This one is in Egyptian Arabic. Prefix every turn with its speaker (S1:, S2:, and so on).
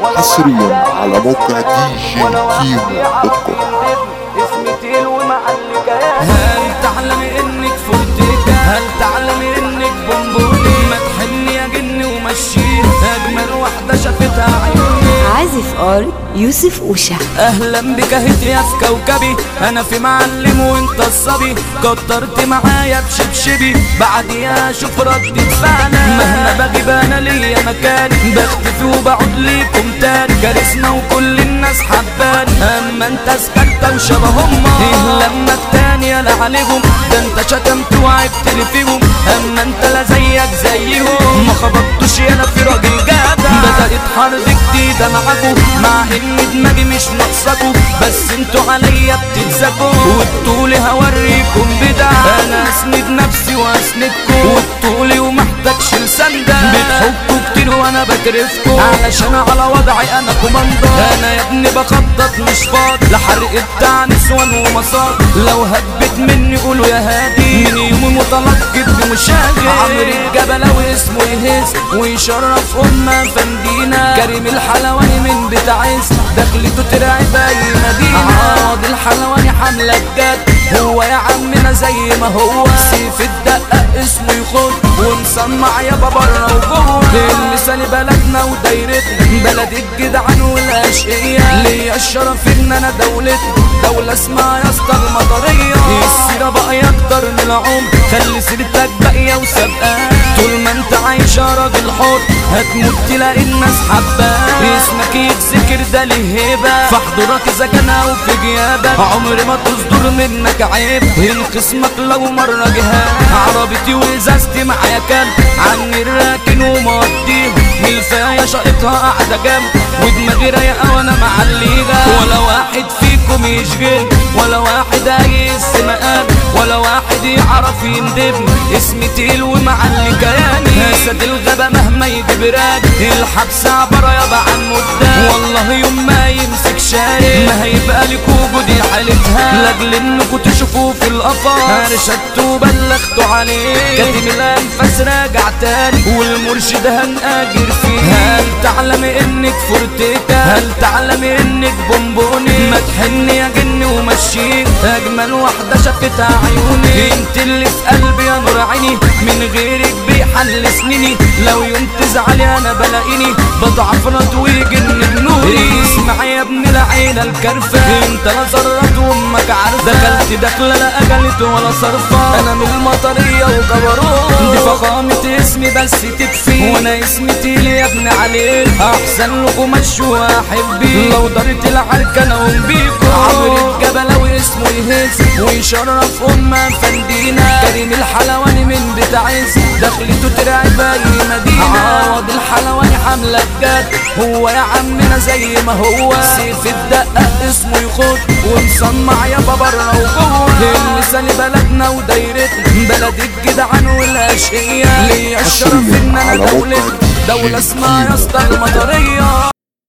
S1: حصريا على موقع دي جي كيمو دوت كوم
S2: اسمي تيل ومعلي كيان هل تعلم انك فردك هل تعلم انك بونبوني ما تحني يا جن ومشيت اجمل واحده شافتها عيوني
S3: عازف ار يوسف اوشا
S2: اهلا بك هت يا في كوكبي انا في معلم وانت الصبي كترت معايا بشبشبي بعد يا اشوف ردة فعلك مهما بجيب انا ليا مكان بختفي وبعود ليكم تاني كاريزما وكل الناس حباني اما انت سكتة وشبههم ايه لما التانية لا عليهم ده انت شتمت وعبت لي فيهم اما انت لا زيك زيهم ما خبطتش انا في راجل جدع بدأت حرب جديدة معاكم مع ان دماغي مش ناقصاكوا بس انتوا عليا بتتزكوا وبطولي هوريكم بدع انا اسند نفسي واسندكم وبطولي ومحتاجش لسندة بتحبوا كتير وانا بكرفكم علشان على وضعي انا كوماندر انا يا ابني بخطط مش فاضي لحرق بتاع نسوان ومصاد لو هبت مني قولوا يا هادي من يومي متلقب بمشاغل عمرو الجبلاوي اسمه يهز ويشرف أمة فندينا كريم الحلواني من بيت عز دخلته ترعب أي مدينة عوض الحلواني حملة بجد هو يا عمنا زي ما هو سيف الدقة اسمه يخد ومسمع يابا بره وجوه المثال بلدنا ودايرتنا بلد الجدعان والاشقية ليا الشرف ان انا دولتنا دولة اسمها يا اسطى المطرية السيرة بقى اكتر من العمر خلي سيرتك باقية وسابقاك طول ما انت عايش يا راجل حر هتموت تلاقي الناس حباك اسمك يتذكر ده ليه هيبة فاحضرك اذا كان او في غيابك عمر ما تصدر منك عيب ان خصمك لو مرة جهاد عربيتي وازازتي معايا كان عني الراكن وموديها ملفاية شقتها قاعدة جنب ودماغي رايقة وانا معليها ولا واحد فيكم يشغل ولا واحد هيس مقام ولا واحد يعرف يندبني اسمي تقيل ومعلي كياني اسد الغابة مهما يجيب راجل الحبس عبارة يابا عن مدة والله يوم ما يمسك شاري ما هيبقى لك وجودي حالتها لاجل انكم تشوفوه في القفص ارشدت وبلغت عليه كاتم الانفاس راجع تاني والمرشد هنأجر فيه هل تعلم انك فرتكة هل تعلم انك بونبوني ما تحني يا جن ومشيك اجمل واحدة شافتها عيوني انت اللي في قلبي يا نور عيني من غيرك بيحل سنيني لو يوم تزعلي انا بلاقيني بضعف رد ويجن بنوري اسمع يا ابن العيلة الكرفة انت لا زرت وامك عارفة دخلت دخلة لا اجلت ولا صرفة انا من المطرية وجبروت دي فخامة اسمي بس تكفي وانا اسمي تيلي يا ابن علي احسن لكم مشوا احبي لو دارت العركة انا اقوم بيكم عمرو الجبلاوي اسمه يهز ويشرف امة فندينا كريم الحلواني من بيت عز دخلته ترعب اي مدينة عوض الحلواني حملة بجد هو يا عمنا زي ما هو سيف الدقة اسمه يخد ومصنع يابا بره وجوه المثال بلدنا ودايرتنا بلد الجدعان والاشقية ليا الشرف ان انا
S1: حصرياً على موقع
S2: دولتنا دولة اسمها يا اسطى المطرية